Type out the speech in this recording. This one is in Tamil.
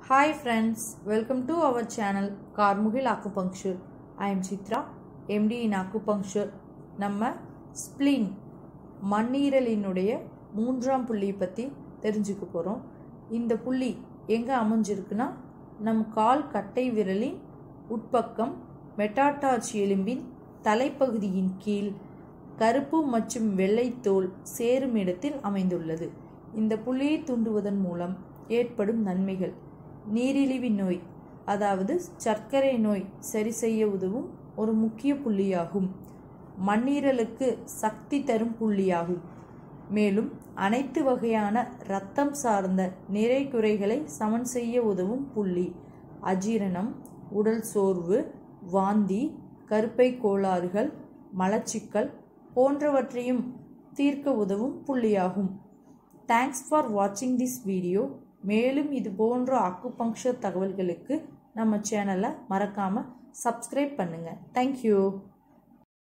Hi friends, welcome to our channel Carmugil Acupuncture. I am Chitra, MD in Acupuncture. நம்ம ஸ்ப்ளீன் மண்ணீரலினுடைய மூன்றாம் புள்ளியை பற்றி தெரிஞ்சுக்க போகிறோம் இந்த புள்ளி எங்கே அமைஞ்சிருக்குன்னா நம் கால் கட்டை விரலின் உட்பக்கம் மெட்டாட்டார்ச் எலும்பின் தலைப்பகுதியின் கீழ் கருப்பு மற்றும் வெள்ளை தோல் சேரும் இடத்தில் அமைந்துள்ளது இந்த புள்ளியை தூண்டுவதன் மூலம் ஏற்படும் நன்மைகள் நீரிழிவு நோய் அதாவது சர்க்கரை நோய் சரி செய்ய உதவும் ஒரு முக்கிய புள்ளியாகும் மண்ணீரலுக்கு சக்தி தரும் புள்ளியாகும் மேலும் அனைத்து வகையான இரத்தம் சார்ந்த நிறை குறைகளை சமன் செய்ய உதவும் புள்ளி அஜீரணம் உடல் சோர்வு வாந்தி கருப்பை கோளாறுகள் மலச்சிக்கல் போன்றவற்றையும் தீர்க்க உதவும் புள்ளியாகும் தேங்க்ஸ் ஃபார் வாட்சிங் திஸ் வீடியோ மேலும் இது போன்ற அக்குபங்க்சர் தகவல்களுக்கு நம்ம சேனலை மறக்காமல் சப்ஸ்கிரைப் பண்ணுங்கள் தேங்க்யூ